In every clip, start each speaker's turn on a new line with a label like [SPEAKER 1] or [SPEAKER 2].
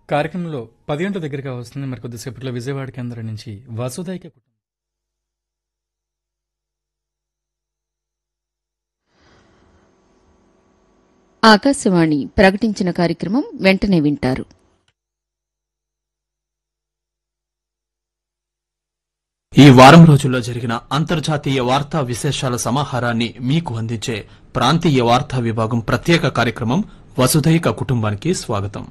[SPEAKER 1] కార్యక్రమంలో పది గంటల దగ్గరగా వస్తుంది మరి కొద్దిసేపట్లో విజయవాడ కేంద్రం నుంచి వసుదైక కుటుంబం
[SPEAKER 2] ఆకాశవాణి ప్రకటించిన కార్యక్రమం వెంటనే వింటారు
[SPEAKER 3] ఈ వారం రోజుల్లో జరిగిన అంతర్జాతీయ వార్తా విశేషాల సమాహారాన్ని మీకు అందించే ప్రాంతీయ వార్తా విభాగం ప్రత్యేక కార్యక్రమం వసుధైక కుటుంబానికి స్వాగతం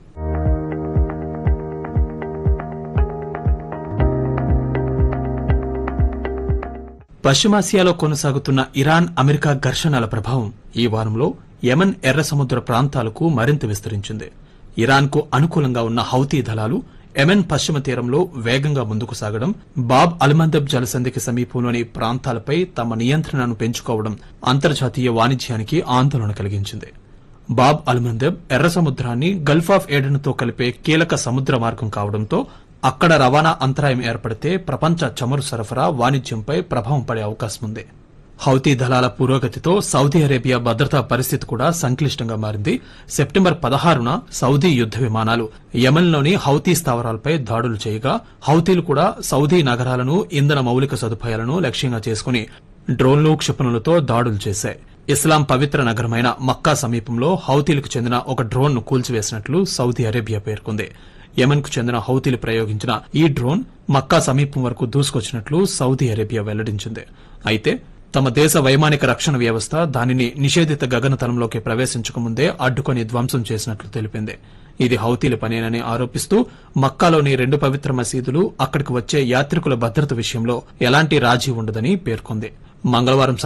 [SPEAKER 3] పశ్చిమాసియాలో కొనసాగుతున్న ఇరాన్ అమెరికా ఘర్షణల ప్రభావం ఈ వారంలో యెమెన్ ఎర్ర సముద్ర ప్రాంతాలకు మరింత విస్తరించింది ఇరాన్కు అనుకూలంగా ఉన్న హౌతీ దళాలు యెమెన్ పశ్చిమ తీరంలో వేగంగా ముందుకు సాగడం బాబ్ అల్మందబ్ జలసంధికి సమీపంలోని ప్రాంతాలపై తమ నియంత్రణను పెంచుకోవడం అంతర్జాతీయ వాణిజ్యానికి ఆందోళన కలిగించింది బాబ్ అల్మందబ్ ఎర్ర సముద్రాన్ని గల్ఫ్ ఆఫ్ ఏడెన్తో కలిపే కీలక సముద్ర మార్గం కావడంతో అక్కడ రవాణా అంతరాయం ఏర్పడితే ప్రపంచ చమురు సరఫరా వాణిజ్యంపై ప్రభావం పడే అవకాశం ఉంది హౌతీ దళాల పురోగతితో సౌదీ అరేబియా భద్రతా పరిస్థితి కూడా సంక్లిష్టంగా మారింది సెప్టెంబర్ పదహారున సౌదీ యుద్ద విమానాలు యెమెన్లోని హౌతీ స్థావరాలపై దాడులు చేయగా హౌతీలు కూడా సౌదీ నగరాలను ఇంధన మౌలిక సదుపాయాలను లక్ష్యంగా చేసుకుని డ్రోన్లు క్షిపణులతో దాడులు చేశాయి ఇస్లాం పవిత్ర నగరమైన మక్కా సమీపంలో హౌతీలకు చెందిన ఒక డ్రోన్ ను కూల్చివేసినట్లు సౌదీ అరేబియా పేర్కొంది యెమెన్ కు చెందిన హౌతీలు ప్రయోగించిన ఈ డ్రోన్ మక్కా సమీపం వరకు దూసుకొచ్చినట్లు సౌదీ అరేబియా వెల్లడించింది అయితే తమ దేశ వైమానిక రక్షణ వ్యవస్థ దానిని నిషేధిత గగనతలంలోకి ప్రవేశించకముందే అడ్డుకొని ధ్వంసం చేసినట్లు తెలిపింది ఇది హౌతీల పనేనని ఆరోపిస్తూ మక్కాలోని రెండు పవిత్ర మసీదులు అక్కడికి వచ్చే యాత్రికుల భద్రత విషయంలో ఎలాంటి రాజీ ఉండదని పేర్కొంది మంగళవారం